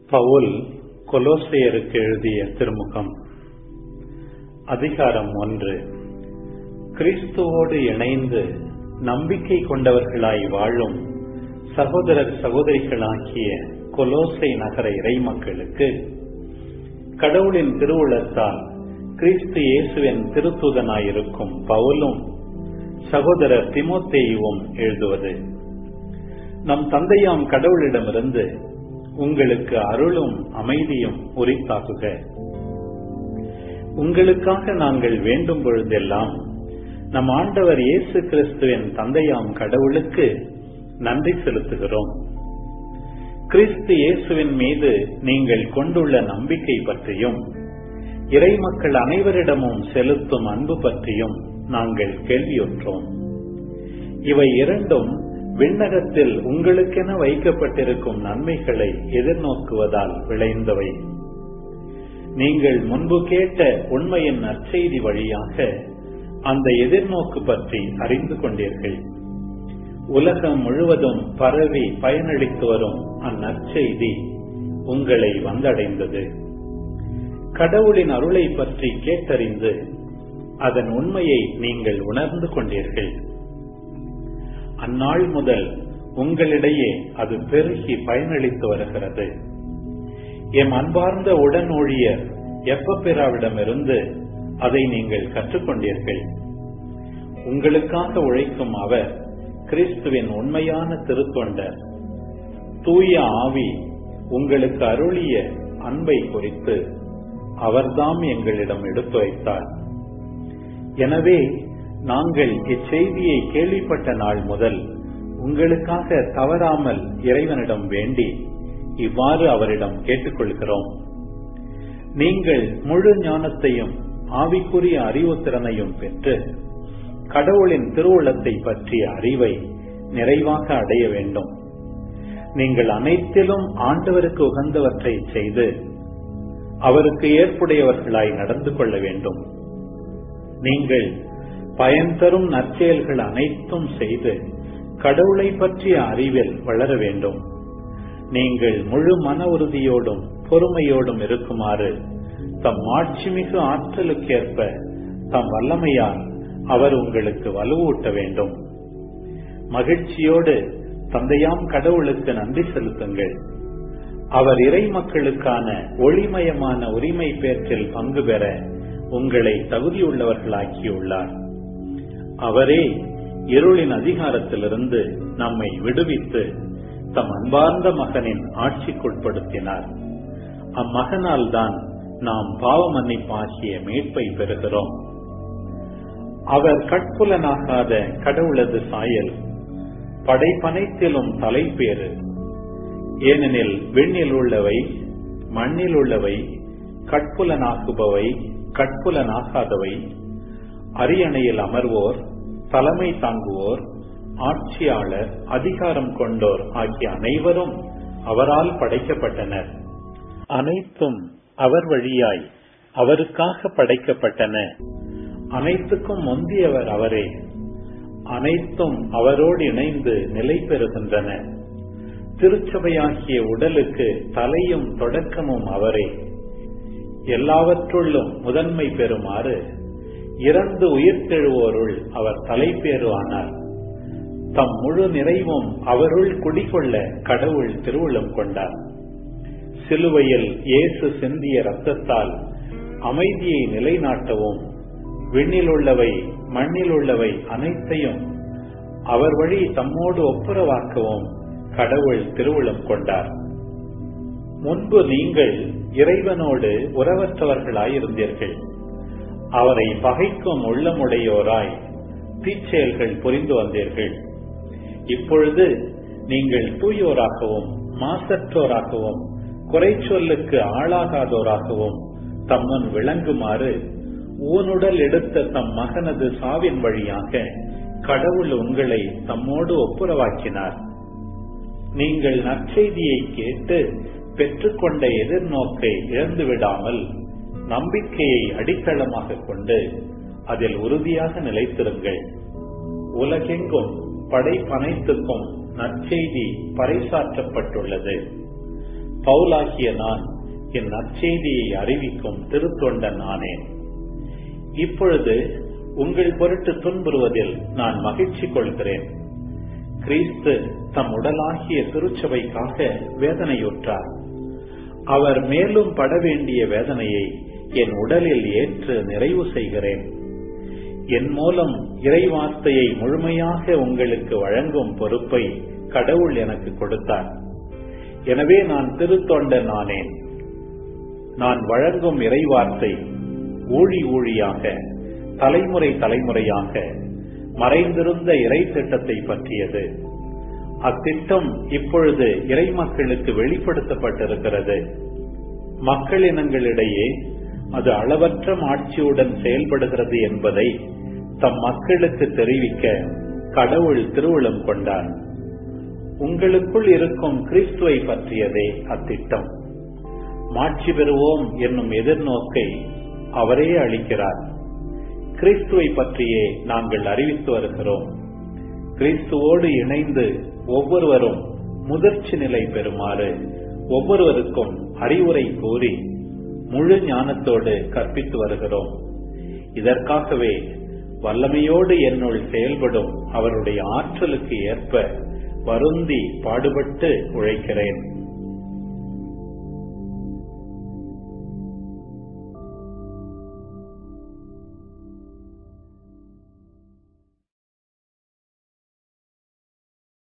பவுல் கொலோசையருக்கு எழுதிய திருமுகம் அதிகாரம் ஒன்று கிறிஸ்துவோடு இணைந்து நம்பிக்கை கொண்டவர்களாய் வாழும் சகோதரர் சகோதரிகளாகிய கொலோசை நகர இறைமக்களுக்கு கடவுளின் திருவுளத்தால் கிறிஸ்து இயேசுவின் திருத்துதனாயிருக்கும் பவுலும் சகோதரர் திமோத்தேயுவும் எழுதுவது நம் தந்தையாம் கடவுளிடமிருந்து உங்களுக்கு அருளும் அமைதியும் உரித்தாகுக உங்களுக்காக நாங்கள் வேண்டும் பொழுதெல்லாம் நம் ஆண்டவர் இயேசு கிறிஸ்துவின் தந்தையாம் கடவுளுக்கு நன்றி செலுத்துகிறோம் கிறிஸ்து இயேசுவின் மீது நீங்கள் கொண்டுள்ள நம்பிக்கை பற்றியும் இறை மக்கள் அனைவரிடமும் செலுத்தும் அன்பு பற்றியும் நாங்கள் கேள்வியுற்றோம் இவை இரண்டும் விண்ணகத்தில் உங்களுக்கென வைக்கப்பட்டிருக்கும் நன்மைகளை எதிர்நோக்குவதால் விளைந்தவை நீங்கள் முன்பு கேட்ட உண்மையின் நற்செய்தி வழியாக அந்த எதிர்நோக்கு பற்றி அறிந்து கொண்டீர்கள் உலகம் முழுவதும் பரவி பயனளித்து வரும் அந்நற்செய்தி உங்களை வந்தடைந்தது கடவுளின் அருளை பற்றி கேட்டறிந்து அதன் உண்மையை நீங்கள் உணர்ந்து கொண்டீர்கள் அந்நாள் முதல் உங்களிடையே அது பெருகி பயனளித்து வருகிறது எம் அன்பார்ந்த உடன் ஊழியர் எப்பப்பிராவிடமிருந்து அதை நீங்கள் கற்றுக்கொண்டீர்கள் உங்களுக்காக உழைக்கும் அவர் கிறிஸ்துவின் உண்மையான திருத்தொண்டர் தூய ஆவி உங்களுக்கு அருளிய அன்பை குறித்து அவர்தாம் எங்களிடம் எடுத்து வைத்தார் எனவே நாங்கள் இச்செய்தியை கேள்விப்பட்ட நாள் முதல் உங்களுக்காக தவறாமல் இறைவனிடம் வேண்டி இவ்வாறு அவரிடம் கேட்டுக்கொள்கிறோம் நீங்கள் முழு ஞானத்தையும் ஆவிக்குரிய அறிவுத்திறனையும் பெற்று கடவுளின் திருவுளத்தை பற்றிய அறிவை நிறைவாக அடைய வேண்டும் நீங்கள் அனைத்திலும் ஆண்டவருக்கு உகந்தவற்றை செய்து அவருக்கு ஏற்புடையவர்களாய் நடந்து கொள்ள வேண்டும் நீங்கள் பயன் தரும் நற்செயல்கள் அனைத்தும் செய்து கடவுளை பற்றிய அறிவில் வளர வேண்டும் நீங்கள் முழு மன உறுதியோடும் பொறுமையோடும் இருக்குமாறு தம் ஆட்சிமிகு ஆற்றலுக்கேற்ப தம் வல்லமையால் அவர் உங்களுக்கு வலுவூட்ட வேண்டும் மகிழ்ச்சியோடு தந்தையாம் கடவுளுக்கு நன்றி செலுத்துங்கள் அவர் இறை மக்களுக்கான ஒளிமயமான உரிமை பேற்றில் பங்கு பெற உங்களை தகுதியுள்ளவர்களாக்கியுள்ளார் அவரே இருளின் அதிகாரத்திலிருந்து நம்மை விடுவித்து தம் அன்பார்ந்த மகனின் ஆட்சிக்குட்படுத்தினார் அம்மகனால் தான் நாம் பாவ மன்னிப்பாகிய மீட்பை பெறுகிறோம் அவர் கட்புலனாகாத கடவுளது சாயல் படைப்பனைத்திலும் தலைப்பேறு ஏனெனில் விண்ணில் உள்ளவை மண்ணில் உள்ளவை கட்புலனாகுபவை கட்புலனாகாதவை அரியணையில் அமர்வோர் தலைமை தாங்குவோர் ஆட்சியாளர் அதிகாரம் கொண்டோர் ஆகிய அனைவரும் அவரால் படைக்கப்பட்டனர் அனைத்தும் அவர் வழியாய் அவருக்காக படைக்கப்பட்டன அனைத்துக்கும் முந்தியவர் அவரே அனைத்தும் அவரோடு இணைந்து நிலை பெறுகின்றன திருச்சபையாகிய உடலுக்கு தலையும் தொடக்கமும் அவரே எல்லாவற்றுள்ளும் முதன்மை பெறுமாறு இறந்து உயிர்த்தெழுவோருள் அவர் தலைப்பேறு ஆனார் தம் முழு நிறைவும் அவருள் குடிகொள்ள கடவுள் திருவுளம் கொண்டார் சிலுவையில் இயேசு சிந்திய ரத்தத்தால் அமைதியை நிலைநாட்டவும் விண்ணில் உள்ளவை மண்ணில் உள்ளவை அனைத்தையும் அவர் வழி தம்மோடு ஒப்புரவாக்கவும் கடவுள் திருவுளம் கொண்டார் முன்பு நீங்கள் இறைவனோடு உறவற்றவர்களாயிருந்தீர்கள் அவரை பகைக்கும் உள்ளமுடையோராய் தீச்செயல்கள் புரிந்து வந்தீர்கள் இப்பொழுது நீங்கள் தூயோராகவும் மாசற்றோராகவும் குறைச்சொல்லுக்கு ஆளாகாதோராகவும் தம்முன் விளங்குமாறு ஊனுடல் எடுத்த தம் மகனது சாவின் வழியாக கடவுள் உங்களை தம்மோடு ஒப்புரவாக்கினார் நீங்கள் நற்செய்தியை கேட்டு பெற்றுக்கொண்ட எதிர்நோக்கை இழந்து விடாமல் நம்பிக்கையை அடித்தளமாக கொண்டு அதில் உறுதியாக நிலைத்திருங்கள் உலகெங்கும் படைப்பனைத்துக்கும் நற்செய்தி பறைசாற்றப்பட்டுள்ளது பவுலாகிய நான் என் நற்செய்தியை அறிவிக்கும் திருத்தொண்டன் ஆனேன் இப்பொழுது உங்கள் பொருட்டு துன்புறுவதில் நான் மகிழ்ச்சி கொள்கிறேன் கிறிஸ்து தம் உடலாகிய திருச்சபைக்காக வேதனையுற்றார் அவர் மேலும் பட வேண்டிய வேதனையை என் உடலில் ஏற்று நிறைவு செய்கிறேன் என் மூலம் இறைவார்த்தையை முழுமையாக உங்களுக்கு வழங்கும் பொறுப்பை கடவுள் எனக்கு கொடுத்தார் எனவே நான் திருத்தொண்டன் ஆனேன் நான் வழங்கும் இறைவார்த்தை ஊழி ஊழியாக தலைமுறை தலைமுறையாக மறைந்திருந்த இறை திட்டத்தை பற்றியது அத்திட்டம் இப்பொழுது இறை மக்களுக்கு வெளிப்படுத்தப்பட்டிருக்கிறது மக்களினங்களிடையே அது அளவற்ற ஆட்சியுடன் செயல்படுகிறது என்பதை தம் மக்களுக்கு தெரிவிக்க கடவுள் திருவுளம் கொண்டார் உங்களுக்குள் இருக்கும் கிறிஸ்துவை பற்றியதே அத்திட்டம் மாட்சி பெறுவோம் என்னும் எதிர்நோக்கை அவரே அளிக்கிறார் கிறிஸ்துவை பற்றியே நாங்கள் அறிவித்து வருகிறோம் கிறிஸ்துவோடு இணைந்து ஒவ்வொருவரும் முதிர்ச்சி நிலை பெறுமாறு ஒவ்வொருவருக்கும் அறிவுரை கூறி முழு ஞானத்தோடு கற்பித்து வருகிறோம் இதற்காகவே வல்லமையோடு என்னுள் செயல்படும் அவருடைய ஆற்றலுக்கு ஏற்ப வருந்தி பாடுபட்டு உழைக்கிறேன்